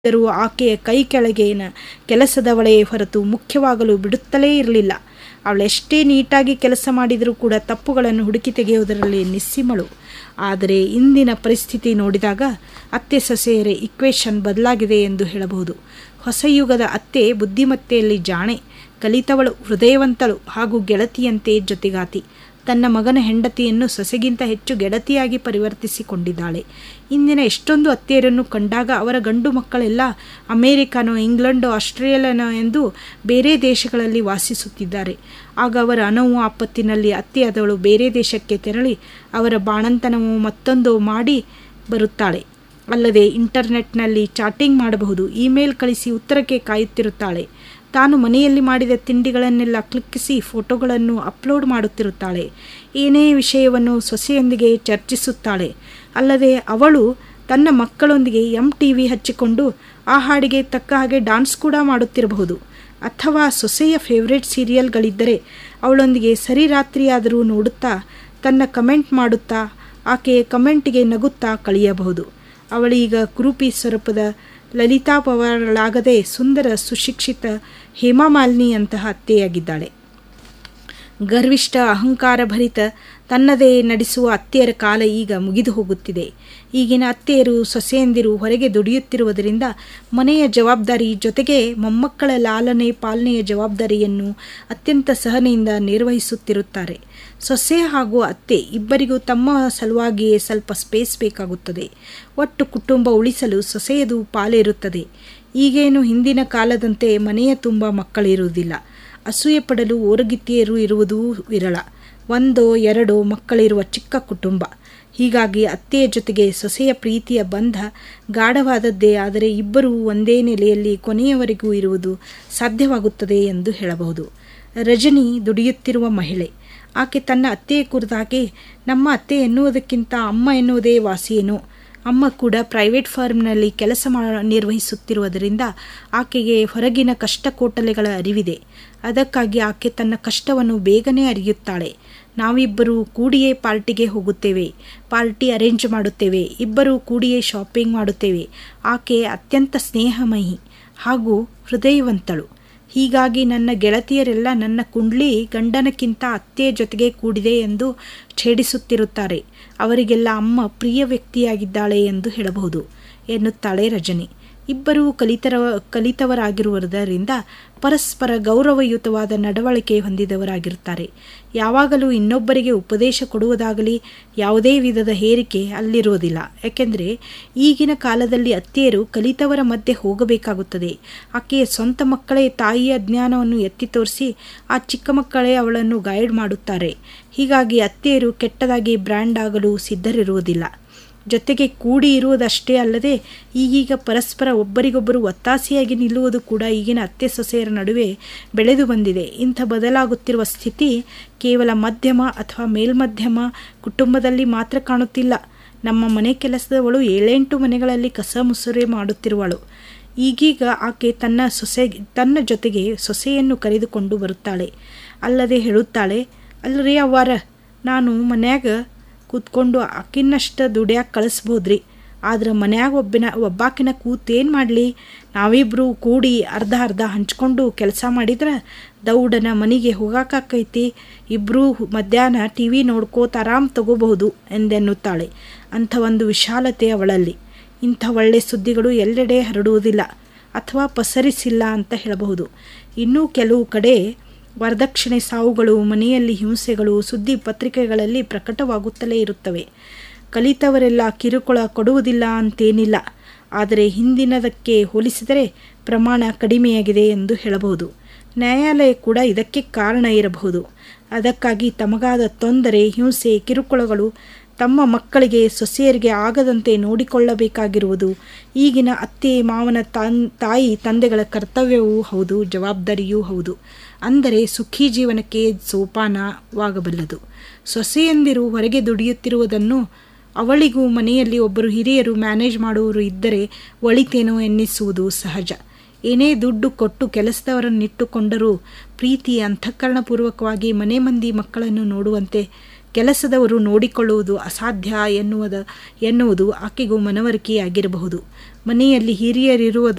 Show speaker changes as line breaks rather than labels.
ಇದ್ದರೂ ಆಕೆಯ ಕೈ ಕೆಳಗಿನ ಕೆಲಸದವಳೇ ಹೊರತು ಮುಖ್ಯವಾಗಲು ಬಿಡುತ್ತಲೇ ಇರಲಿಲ್ಲ ಅವಳೆಷ್ಟೇ ನೀಟಾಗಿ ಕೆಲಸ ಮಾಡಿದರೂ ಕೂಡ ತಪ್ಪುಗಳನ್ನು ಹುಡುಕಿ ತೆಗೆಯುವುದರಲ್ಲಿ ನಿಸ್ಸಿಮಳು ಆದರೆ ಇಂದಿನ ಪರಿಸ್ಥಿತಿ ನೋಡಿದಾಗ ಅತ್ತೆ ಸೊಸೆಯರ ಇಕ್ವೇಷನ್ ಬದಲಾಗಿದೆ ಎಂದು ಹೇಳಬಹುದು ಹೊಸ ಯುಗದ ಅತ್ತೆ ಬುದ್ಧಿಮತ್ತೆಯಲ್ಲಿ ಜಾಣೆ ಕಲಿತವಳು ಹೃದಯವಂತಳು ಹಾಗೂ ಗೆಳತಿಯಂತೆ ಜೊತೆಗಾತಿ ತನ್ನ ಮಗನ ಹೆಂಡತಿಯನ್ನು ಸೊಸೆಗಿಂತ ಹೆಚ್ಚು ಗೆಳತಿಯಾಗಿ ಪರಿವರ್ತಿಸಿಕೊಂಡಿದ್ದಾಳೆ ಇಂದಿನ ಎಷ್ಟೊಂದು ಅತ್ತೆಯರನ್ನು ಕಂಡಾಗ ಅವರ ಗಂಡು ಮಕ್ಕಳೆಲ್ಲ ಅಮೇರಿಕನೋ ಇಂಗ್ಲೆಂಡೋ ಆಸ್ಟ್ರೇಲಿಯಾನೋ ಎಂದು ಬೇರೆ ದೇಶಗಳಲ್ಲಿ ವಾಸಿಸುತ್ತಿದ್ದಾರೆ ಆಗ ಅವರ ಅನವು ಆಪತ್ತಿನಲ್ಲಿ ಅತ್ತೆಯಾದವಳು ಬೇರೆ ದೇಶಕ್ಕೆ ತೆರಳಿ ಅವರ ಬಾಣಂತನವು ಮತ್ತೊಂದು ಮಾಡಿ ಬರುತ್ತಾಳೆ ಅಲ್ಲದೆ ಇಂಟರ್ನೆಟ್ನಲ್ಲಿ ಚಾಟಿಂಗ್ ಮಾಡಬಹುದು ಇಮೇಲ್ ಕಳಿಸಿ ಉತ್ತರಕ್ಕೆ ಕಾಯುತ್ತಿರುತ್ತಾಳೆ ತಾನು ಮನೆಯಲ್ಲಿ ಮಾಡಿದ ತಿಂಡಿಗಳನ್ನೆಲ್ಲ ಕ್ಲಿಕ್ಕಿಸಿ ಫೋಟೋಗಳನ್ನು ಅಪ್ಲೋಡ್ ಮಾಡುತ್ತಿರುತ್ತಾಳೆ ಏನೇ ವಿಷಯವನ್ನು ಸೊಸೆಯೊಂದಿಗೆ ಚರ್ಚಿಸುತ್ತಾಳೆ ಅಲ್ಲದೆ ಅವಳು ತನ್ನ ಮಕ್ಕಳೊಂದಿಗೆ ಎಂ ಟಿ ವಿ ಹಚ್ಚಿಕೊಂಡು ಆ ಹಾಡಿಗೆ ತಕ್ಕ ಹಾಗೆ ಡಾನ್ಸ್ ಕೂಡ ಮಾಡುತ್ತಿರಬಹುದು ಅಥವಾ ಸೊಸೆಯ ಫೇವ್ರೆಟ್ ಸೀರಿಯಲ್ಗಳಿದ್ದರೆ ಅವಳೊಂದಿಗೆ ಸರಿ ರಾತ್ರಿಯಾದರೂ ನೋಡುತ್ತಾ ತನ್ನ ಕಮೆಂಟ್ ಮಾಡುತ್ತಾ ಆಕೆಯ ಕಮೆಂಟಿಗೆ ನಗುತ್ತಾ ಕಳೆಯಬಹುದು ಅವಳೀಗ ಕುರುಪಿ ಸ್ವರೂಪದ ಲಲಿತಾ ಪವಾರಳಾಗದೆ ಸುಂದರ ಸುಶಿಕ್ಷಿತ ಹೇಮಾಮಾಲಿನಿಯಂತಹ ಅತ್ತೆಯಾಗಿದ್ದಾಳೆ ಗರ್ವಿಷ್ಠ ಅಹಂಕಾರಭರಿತ ತನ್ನದೇ ನಡೆಸುವ ಅತ್ತೆಯರ ಕಾಲ ಈಗ ಮುಗಿದು ಹೋಗುತ್ತಿದೆ ಈಗಿನ ಅತ್ತೆಯರು ಸೊಸೆಯಂದಿರು ಹೊರಗೆ ದುಡಿಯುತ್ತಿರುವುದರಿಂದ ಮನೆಯ ಜವಾಬ್ದಾರಿ ಜೊತೆಗೆ ಮೊಮ್ಮಕ್ಕಳ ಲಾಲನೆ ಪಾಲನೆಯ ಜವಾಬ್ದಾರಿಯನ್ನು ಅತ್ಯಂತ ಸಹನೆಯಿಂದ ನಿರ್ವಹಿಸುತ್ತಿರುತ್ತಾರೆ ಸೊಸೆ ಹಾಗೂ ಅತ್ತೆ ಇಬ್ಬರಿಗೂ ತಮ್ಮ ಸಲುವಾಗಿಯೇ ಸ್ವಲ್ಪ ಸ್ಪೇಸ್ ಬೇಕಾಗುತ್ತದೆ ಒಟ್ಟು ಕುಟುಂಬ ಉಳಿಸಲು ಸೊಸೆಯದು ಪಾಲಿರುತ್ತದೆ ಈಗೇನು ಹಿಂದಿನ ಕಾಲದಂತೆ ಮನೆಯ ತುಂಬ ಮಕ್ಕಳಿರುವುದಿಲ್ಲ ಅಸೂಯೆ ಪಡಲು ಓರಗಿತ್ತಿಯರು ಇರುವುದೂ ವಿರಳ ಒಂದೋ ಎರಡೋ ಮಕ್ಕಳಿರುವ ಚಿಕ್ಕ ಕುಟುಂಬ ಹೀಗಾಗಿ ಅತ್ತೆಯ ಜೊತೆಗೆ ಸೊಸೆಯ ಪ್ರೀತಿಯ ಬಂಧ ಗಾಢವಾದದ್ದೇ ಆದರೆ ಇಬ್ಬರೂ ಒಂದೇ ನೆಲೆಯಲ್ಲಿ ಕೊನೆಯವರೆಗೂ ಇರುವುದು ಸಾಧ್ಯವಾಗುತ್ತದೆ ಎಂದು ಹೇಳಬಹುದು ರಜನಿ ದುಡಿಯುತ್ತಿರುವ ಮಹಿಳೆ ಆಕೆ ತನ್ನ ಅತ್ತೆಯ ಕುರಿತಾಗಿ ನಮ್ಮ ಅತ್ತೆ ಎನ್ನುವುದಕ್ಕಿಂತ ಅಮ್ಮ ಎನ್ನುವುದೇ ವಾಸಿಯೇನೋ ಅಮ್ಮ ಕೂಡ ಪ್ರೈವೇಟ್ ಫಾರ್ಮ್ನಲ್ಲಿ ಕೆಲಸ ಮಾ ನಿರ್ವಹಿಸುತ್ತಿರುವುದರಿಂದ ಆಕೆಗೆ ಹೊರಗಿನ ಕಷ್ಟ ಕೋಟಲೆಗಳ ಅರಿವಿದೆ ಅದಕ್ಕಾಗಿ ಆಕೆ ತನ್ನ ಕಷ್ಟವನ್ನು ಬೇಗನೆ ಅರಿಯುತ್ತಾಳೆ ನಾವಿಬ್ಬರೂ ಕೂಡಿಯೇ ಪಾರ್ಟಿಗೆ ಹೋಗುತ್ತೇವೆ ಪಾರ್ಟಿ ಅರೇಂಜ್ ಮಾಡುತ್ತೇವೆ ಇಬ್ಬರೂ ಕೂಡಿಯೇ ಶಾಪಿಂಗ್ ಮಾಡುತ್ತೇವೆ ಆಕೆ ಅತ್ಯಂತ ಸ್ನೇಹಮಯಿ ಹಾಗೂ ಹೃದಯವಂತಳು ಹೀಗಾಗಿ ನನ್ನ ಗೆಳತಿಯರೆಲ್ಲ ನನ್ನ ಕುಂಡ್ಲಿ ಗಂಡನಕ್ಕಿಂತ ಅತ್ತೆಯ ಜೊತೆಗೆ ಕೂಡಿದೆ ಎಂದು ಛೇಡಿಸುತ್ತಿರುತ್ತಾರೆ ಅವರಿಗೆಲ್ಲ ಅಮ್ಮ ಪ್ರಿಯ ವ್ಯಕ್ತಿಯಾಗಿದ್ದಾಳೆ ಎಂದು ಹೇಳಬಹುದು ಎನ್ನುತ್ತಾಳೆ ರಜನಿ ಇಬ್ಬರೂ ಕಲಿತರ ಕಲಿತವರಾಗಿರುವುದರಿಂದ ಪರಸ್ಪರ ಗೌರವಯುತವಾದ ನಡವಳಿಕೆ ಹೊಂದಿದವರಾಗಿರುತ್ತಾರೆ ಯಾವಾಗಲೂ ಇನ್ನೊಬ್ಬರಿಗೆ ಉಪದೇಶ ಕೊಡುವುದಾಗಲಿ ಯಾವುದೇ ವಿಧದ ಹೇರಿಕೆ ಅಲ್ಲಿರುವುದಿಲ್ಲ ಯಾಕೆಂದರೆ ಈಗಿನ ಕಾಲದಲ್ಲಿ ಅತ್ತೆಯರು ಕಲಿತವರ ಮಧ್ಯೆ ಹೋಗಬೇಕಾಗುತ್ತದೆ ಆಕೆಯ ಸ್ವಂತ ಮಕ್ಕಳೇ ತಾಯಿಯ ಜ್ಞಾನವನ್ನು ಎತ್ತಿ ತೋರಿಸಿ ಆ ಚಿಕ್ಕ ಮಕ್ಕಳೇ ಅವಳನ್ನು ಗೈಡ್ ಮಾಡುತ್ತಾರೆ ಹೀಗಾಗಿ ಅತ್ತೆಯರು ಕೆಟ್ಟದಾಗಿ ಬ್ರ್ಯಾಂಡ್ ಆಗಲು ಸಿದ್ಧರಿರುವುದಿಲ್ಲ ಜೊತೆಗೆ ಕೂಡಿ ಇರುವುದಷ್ಟೇ ಅಲ್ಲದೆ ಈಗೀಗ ಪರಸ್ಪರ ಒಬ್ಬರಿಗೊಬ್ಬರು ಒತ್ತಾಸೆಯಾಗಿ ನಿಲ್ಲುವುದು ಕೂಡ ಈಗಿನ ಅತ್ತೆ ಸೊಸೆಯರ ನಡುವೆ ಬೆಳೆದು ಬಂದಿದೆ ಇಂಥ ಬದಲಾಗುತ್ತಿರುವ ಸ್ಥಿತಿ ಕೇವಲ ಮಧ್ಯಮ ಅಥವಾ ಮೇಲ್ಮಧ್ಯಮ ಕುಟುಂಬದಲ್ಲಿ ಮಾತ್ರ ಕಾಣುತ್ತಿಲ್ಲ ನಮ್ಮ ಮನೆ ಕೆಲಸದವಳು ಏಳೆಂಟು ಮನೆಗಳಲ್ಲಿ ಕಸ ಮುಸುರೆ ಮಾಡುತ್ತಿರುವಳು ಈಗೀಗ ಆಕೆ ತನ್ನ ಸೊಸೆ ತನ್ನ ಜೊತೆಗೆ ಸೊಸೆಯನ್ನು ಕರೆದುಕೊಂಡು ಬರುತ್ತಾಳೆ ಅಲ್ಲದೆ ಹೇಳುತ್ತಾಳೆ ಅಲ್ಲರಿ ಅವ್ವಾರ ನಾನು ಮನ್ಯಾಗ ಕೂತ್ಕೊಂಡು ಆಕಿನ್ನಷ್ಟು ದುಡಿಯಾಕ ಕಳಿಸ್ಬೋದ್ರಿ ಆದ್ರೆ ಮನ್ಯಾಗ ಒಬ್ಬಿನ ಒಬ್ಬಾಕಿನ ಕೂತೇನು ಮಾಡಲಿ ನಾವಿಬ್ಬರು ಕೂಡಿ ಅರ್ಧ ಅರ್ಧ ಹಂಚ್ಕೊಂಡು ಕೆಲಸ ಮಾಡಿದ್ರೆ ದೌಡನ ಮನೆಗೆ ಹೋಗಾಕೈತಿ ಇಬ್ಬರೂ ಮಧ್ಯಾಹ್ನ ಟಿ ವಿ ನೋಡ್ಕೋತ ಆರಾಮ್ ತಗೋಬಹುದು ಎಂದೆನ್ನುತ್ತಾಳೆ ಅಂಥ ಒಂದು ವಿಶಾಲತೆ ಅವಳಲ್ಲಿ ಇಂಥ ಒಳ್ಳೆ ಸುದ್ದಿಗಳು ಎಲ್ಲೆಡೆ ಹರಡುವುದಿಲ್ಲ ಅಥವಾ ಪಸರಿಸಿಲ್ಲ ಅಂತ ಹೇಳಬಹುದು ಇನ್ನೂ ಕೆಲವು ಕಡೆ ವರದಕ್ಷಿಣೆ ಸಾವುಗಳು ಮನೆಯಲ್ಲಿ ಹಿಂಸೆಗಳು ಸುದ್ದಿ ಪತ್ರಿಕೆಗಳಲ್ಲಿ ಪ್ರಕಟವಾಗುತ್ತಲೇ ಇರುತ್ತವೆ ಕಲಿತವರೆಲ್ಲ ಕಿರುಕುಳ ಕೊಡುವುದಿಲ್ಲ ಅಂತೇನಿಲ್ಲ ಆದರೆ ಹಿಂದಿನದಕ್ಕೆ ಹೋಲಿಸಿದರೆ ಪ್ರಮಾಣ ಕಡಿಮೆಯಾಗಿದೆ ಎಂದು ಹೇಳಬಹುದು ನ್ಯಾಯಾಲಯ ಕೂಡ ಇದಕ್ಕೆ ಕಾರಣ ಇರಬಹುದು ಅದಕ್ಕಾಗಿ ತಮಗಾದ ತೊಂದರೆ ಹಿಂಸೆ ಕಿರುಕುಳಗಳು ತಮ್ಮ ಮಕ್ಕಳಿಗೆ ಸೊಸೆಯರಿಗೆ ಆಗದಂತೆ ನೋಡಿಕೊಳ್ಳಬೇಕಾಗಿರುವುದು ಈಗಿನ ಅತ್ತೆ ಮಾವನ ತನ್ ತಾಯಿ ತಂದೆಗಳ ಕರ್ತವ್ಯವೂ ಹೌದು ಜವಾಬ್ದಾರಿಯೂ ಹೌದು ಅಂದರೆ ಸುಖಿ ಜೀವನಕ್ಕೆ ಸೋಪಾನವಾಗಬಲ್ಲದು ಸೊಸೆಯಂದಿರು ಹೊರಗೆ ದುಡಿಯುತ್ತಿರುವುದನ್ನು ಅವಳಿಗೂ ಮನೆಯಲ್ಲಿ ಒಬ್ಬರು ಹಿರಿಯರು ಮ್ಯಾನೇಜ್ ಮಾಡುವವರು ಇದ್ದರೆ ಒಳಿತೇನೋ ಎನ್ನಿಸುವುದು ಸಹಜ ಏನೇ ದುಡ್ಡು ಕೊಟ್ಟು ಕೆಲಸದವರನ್ನಿಟ್ಟುಕೊಂಡರೂ ಪ್ರೀತಿ ಅಂತಃಕರಣಪೂರ್ವಕವಾಗಿ ಮನೆ ಮಂದಿ ಮಕ್ಕಳನ್ನು ನೋಡುವಂತೆ ಕೆಲಸದವರು ನೋಡಿಕೊಳ್ಳುವುದು ಅಸಾಧ್ಯ ಎನ್ನುವುದ ಎನ್ನುವುದು ಆಕೆಗೂ ಮನವರಿಕೆಯಾಗಿರಬಹುದು ಮನೆಯಲ್ಲಿ ಹಿರಿಯರಿರುವುದ